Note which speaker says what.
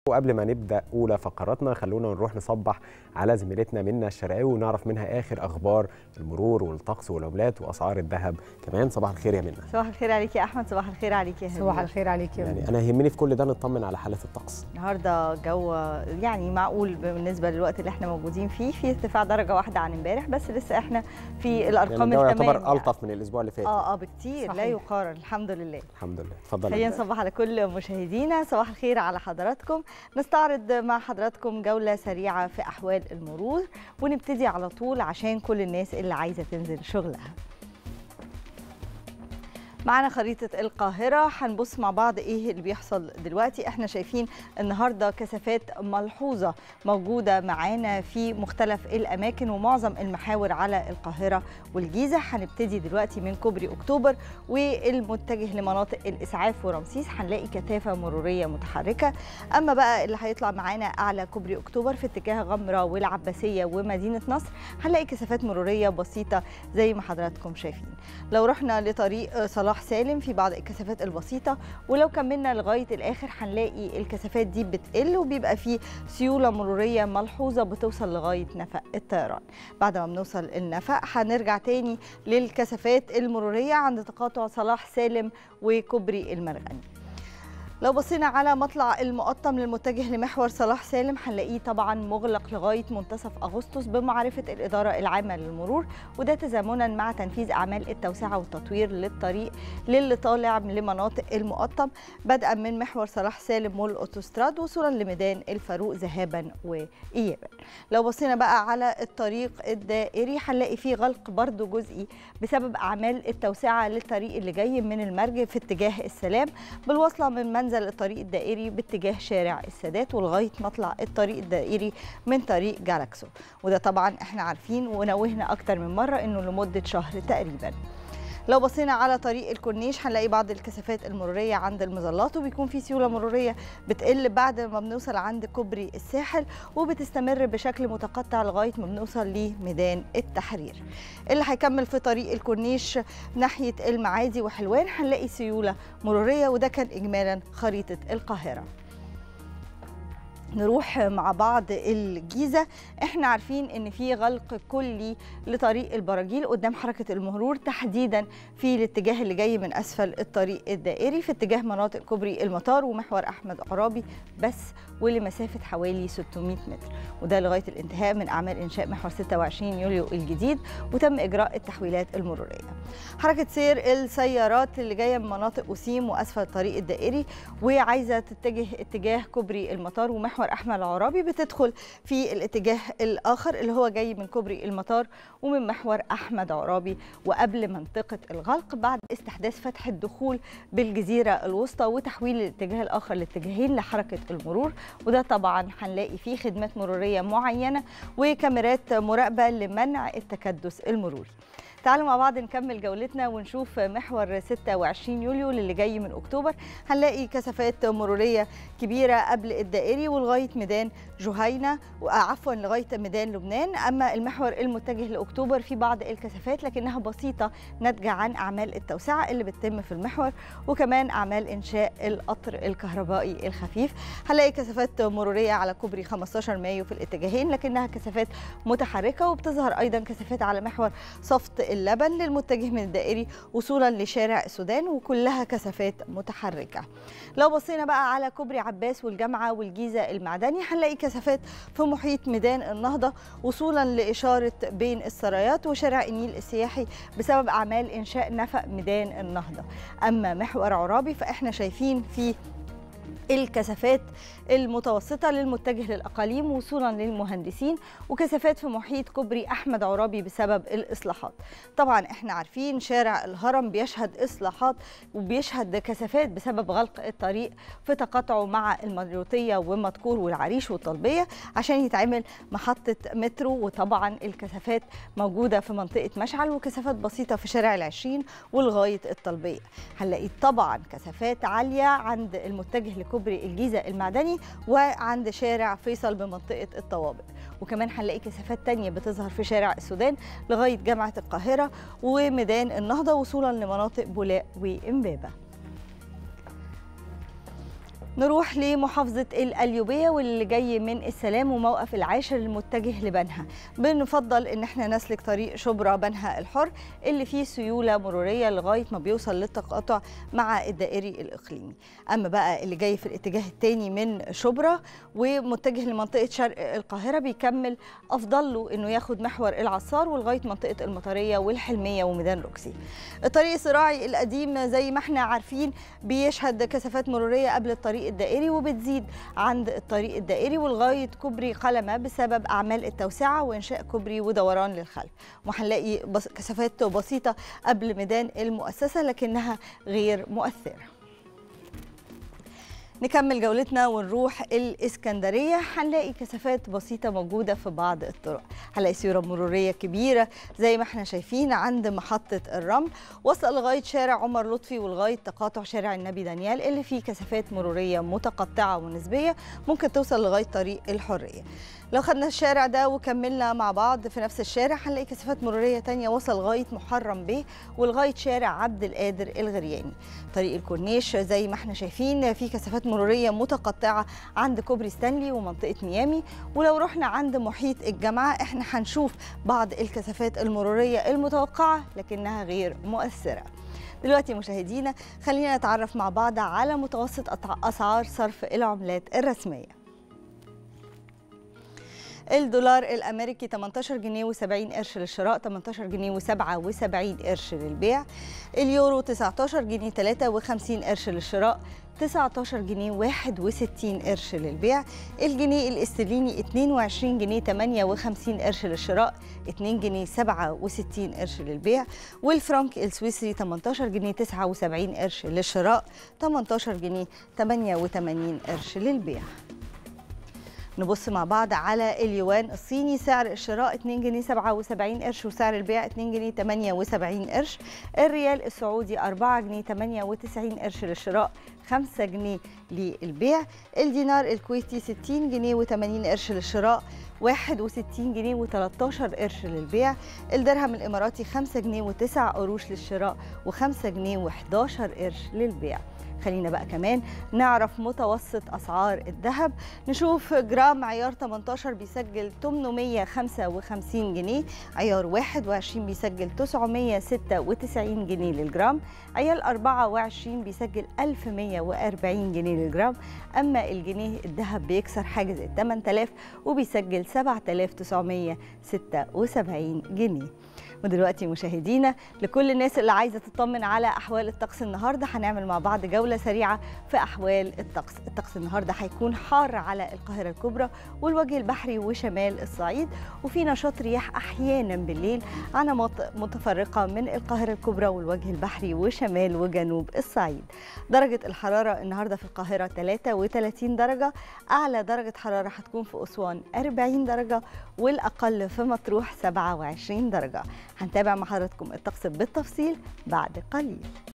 Speaker 1: وقبل ما نبدا اولى فقراتنا خلونا نروح نصبح على زميلتنا منى الشرقاوي ونعرف منها اخر اخبار المرور والطقس والعملات واسعار الذهب كمان صباح الخير يا منى
Speaker 2: صباح الخير عليك يا احمد صباح الخير عليك يا هبه
Speaker 3: صباح الخير عليك يا
Speaker 1: يعني انا يهمني في كل ده نطمن على حاله الطقس
Speaker 2: النهارده جو يعني معقول بالنسبه للوقت اللي احنا موجودين فيه في ارتفاع درجه واحده عن امبارح بس لسه احنا في الارقام
Speaker 1: يعني
Speaker 2: التمام
Speaker 1: يعتبر الطف من الاسبوع اللي فات
Speaker 2: اه اه بكتير لا
Speaker 3: صحيح.
Speaker 2: يقارن الحمد لله
Speaker 1: الحمد لله اتفضل
Speaker 2: خلينا نصبح على كل مشاهدينا صباح الخير على حضراتكم نستعرض مع حضراتكم جولة سريعة في أحوال المرور ونبتدي على طول عشان كل الناس اللي عايزة تنزل شغلها معانا خريطة القاهرة هنبص مع بعض ايه اللي بيحصل دلوقتي احنا شايفين النهاردة كثافات ملحوظة موجودة معانا في مختلف الأماكن ومعظم المحاور على القاهرة والجيزة هنبتدي دلوقتي من كوبري أكتوبر والمتجه لمناطق الإسعاف ورمسيس هنلاقي كثافة مرورية متحركة أما بقى اللي هيطلع معانا أعلى كوبري أكتوبر في اتجاه غمرة والعباسية ومدينة نصر هنلاقي كثافات مرورية بسيطة زي ما حضراتكم شايفين لو رحنا لطريق صلاح سالم في بعض الكثافات البسيطة ولو كملنا لغاية الآخر هنلاقي الكثافات دي بتقل وبيبقى في سيولة مرورية ملحوظة بتوصل لغاية نفق الطيران بعد ما بنوصل النفق هنرجع تاني للكثافات المرورية عند تقاطع صلاح سالم وكوبري المرغني لو بصينا على مطلع المقطم للمتجه لمحور صلاح سالم هنلاقيه طبعا مغلق لغايه منتصف اغسطس بمعرفه الاداره العامه للمرور وده تزامنا مع تنفيذ اعمال التوسعه والتطوير للطريق للي طالع لمناطق المقطم بدءا من محور صلاح سالم والاوتوستراد وصولا لميدان الفاروق ذهابا وايابا لو بصينا بقى على الطريق الدائري هنلاقي فيه غلق برضو جزئي بسبب اعمال التوسعه للطريق اللي جاي من المرج في اتجاه السلام بالوصله من منزل الطريق الدائري باتجاه شارع السادات ولغايه مطلع الطريق الدائري من طريق جالاكسو وده طبعا احنا عارفين ونوهنا اكتر من مره انه لمده شهر تقريبا لو بصينا على طريق الكورنيش هنلاقي بعض الكثافات المروريه عند المظلات وبيكون في سيوله مروريه بتقل بعد ما بنوصل عند كوبري الساحل وبتستمر بشكل متقطع لغايه ما بنوصل لميدان التحرير اللي هيكمل في طريق الكورنيش ناحيه المعادي وحلوان هنلاقي سيوله مروريه وده كان اجمالا خريطه القاهره نروح مع بعض الجيزة احنا عارفين ان في غلق كلي لطريق البراجيل قدام حركة المرور تحديدا في الاتجاه اللي جاي من اسفل الطريق الدائري في اتجاه مناطق كوبري المطار ومحور احمد عرابي بس ولمسافة حوالي 600 متر وده لغاية الانتهاء من اعمال انشاء محور 26 يوليو الجديد وتم اجراء التحويلات المرورية حركة سير السيارات اللي جاية من مناطق أسيم وأسفل الطريق الدائري وعايزة تتجه اتجاه كوبري المطار ومحور أحمد عرابي بتدخل في الاتجاه الآخر اللي هو جاي من كوبري المطار ومن محور أحمد عرابي وقبل منطقة الغلق بعد استحداث فتح الدخول بالجزيرة الوسطى وتحويل الاتجاه الآخر لاتجاهين لحركة المرور وده طبعا هنلاقي فيه خدمات مرورية معينة وكاميرات مراقبة لمنع التكدس المروري تعالوا مع بعض نكمل جولتنا ونشوف محور 26 يوليو اللي جاي من اكتوبر هنلاقي كثافات مروريه كبيره قبل الدائري ولغايه ميدان جهينه عفوا لغايه ميدان لبنان اما المحور المتجه لاكتوبر في بعض الكثافات لكنها بسيطه ناتجه عن اعمال التوسعه اللي بتتم في المحور وكمان اعمال انشاء القطر الكهربائي الخفيف هنلاقي كثافات مروريه على كوبري 15 مايو في الاتجاهين لكنها كثافات متحركه وبتظهر ايضا كثافات على محور صفت اللبن للمتجه من الدائري وصولا لشارع السودان وكلها كثافات متحركه لو بصينا بقى على كوبري عباس والجامعه والجيزه المعدني هنلاقي كثافات في محيط ميدان النهضه وصولا لاشاره بين السرايات وشارع النيل السياحي بسبب اعمال انشاء نفق ميدان النهضه اما محور عرابي فاحنا شايفين فيه الكثافات المتوسطة للمتجه للأقاليم وصولا للمهندسين وكثافات في محيط كوبري أحمد عرابي بسبب الإصلاحات طبعا احنا عارفين شارع الهرم بيشهد إصلاحات وبيشهد كثافات بسبب غلق الطريق في تقاطعه مع المريوطية ومدكور والعريش والطلبية عشان يتعمل محطة مترو وطبعا الكثافات موجودة في منطقة مشعل وكثافات بسيطة في شارع العشرين ولغاية الطلبية هنلاقي طبعا كثافات عالية عند المتجه لكوبري الجيزة المعدني وعند شارع فيصل بمنطقة الطوابق وكمان هنلاقي كثافات تانية بتظهر في شارع السودان لغاية جامعة القاهرة وميدان النهضة وصولا لمناطق بولاق وإمبابة نروح لمحافظة القليوبية واللي جاي من السلام وموقف العاشر المتجه لبنها بنفضل ان احنا نسلك طريق شبرا بنها الحر اللي فيه سيولة مرورية لغاية ما بيوصل للتقاطع مع الدائري الإقليمي أما بقى اللي جاي في الاتجاه التاني من شبرا ومتجه لمنطقة شرق القاهرة بيكمل أفضل له انه ياخد محور العصار ولغاية منطقة المطرية والحلمية وميدان روكسي الطريق الزراعي القديم زي ما احنا عارفين بيشهد كثافات مرورية قبل الطريق الدائري وبتزيد عند الطريق الدائري ولغايه كوبري قلمه بسبب اعمال التوسعه وانشاء كوبري ودوران للخلف وهنلاقي بس كثافات بسيطه قبل ميدان المؤسسه لكنها غير مؤثره نكمل جولتنا ونروح الإسكندرية هنلاقي كثافات بسيطة موجودة في بعض الطرق هنلاقي سيولة مرورية كبيرة زي ما احنا شايفين عند محطة الرمل وصل لغاية شارع عمر لطفي ولغاية تقاطع شارع النبي دانيال اللي فيه كثافات مرورية متقطعة ونسبية ممكن توصل لغاية طريق الحرية لو خدنا الشارع ده وكملنا مع بعض في نفس الشارع هنلاقي كثافات مرورية تانية وصل لغاية محرم بيه ولغاية شارع عبد القادر الغرياني طريق الكورنيش زي ما احنا شايفين في كثافات مرورية متقطعة عند كوبري ستانلي ومنطقة ميامي ولو رحنا عند محيط الجامعة احنا هنشوف بعض الكثافات المرورية المتوقعة لكنها غير مؤثرة دلوقتي مشاهدينا خلينا نتعرف مع بعض على متوسط أسعار صرف العملات الرسمية الدولار الامريكي 18 جنيه و70 قرش للشراء 18 جنيه و77 قرش للبيع اليورو 19 جنيه 53 قرش للشراء 19 جنيه 61 قرش للبيع الجنيه الاسترليني 22 جنيه 58 قرش للشراء 2 جنيه 67 قرش للبيع والفرنك السويسري 18 جنيه 79 قرش للشراء 18 جنيه 88 قرش للبيع نبص مع بعض على اليوان الصيني سعر الشراء 2 جنيه 77 قرش وسعر البيع 2 جنيه 78 قرش الريال السعودي 4 جنيه 98 قرش للشراء 5 جنيه للبيع الدينار الكويتي 60 جنيه و80 قرش للشراء 61 جنيه و13 قرش للبيع الدرهم الاماراتي 5 جنيه و9 قروش للشراء و5 جنيه و11 قرش للبيع خلينا بقى كمان نعرف متوسط اسعار الذهب نشوف جرام عيار 18 بيسجل 855 جنيه عيار 21 بيسجل 996 جنيه للجرام عيار 24 بيسجل 1140 جنيه للجرام اما الجنيه الذهب بيكسر حاجز ال 8000 وبيسجل 7976 جنيه ودلوقتي مشاهدينا لكل الناس اللي عايزه تطمن على احوال الطقس النهارده هنعمل مع بعض جوله سريعه في احوال الطقس الطقس النهارده هيكون حار على القاهره الكبرى والوجه البحري وشمال الصعيد وفي نشاط رياح احيانا بالليل عناصر متفرقه من القاهره الكبرى والوجه البحري وشمال وجنوب الصعيد درجه الحراره النهارده في القاهره 33 درجه اعلى درجه حراره هتكون في اسوان 40 درجه والاقل في مطروح 27 درجه هنتابع مع حضراتكم الطقس بالتفصيل بعد قليل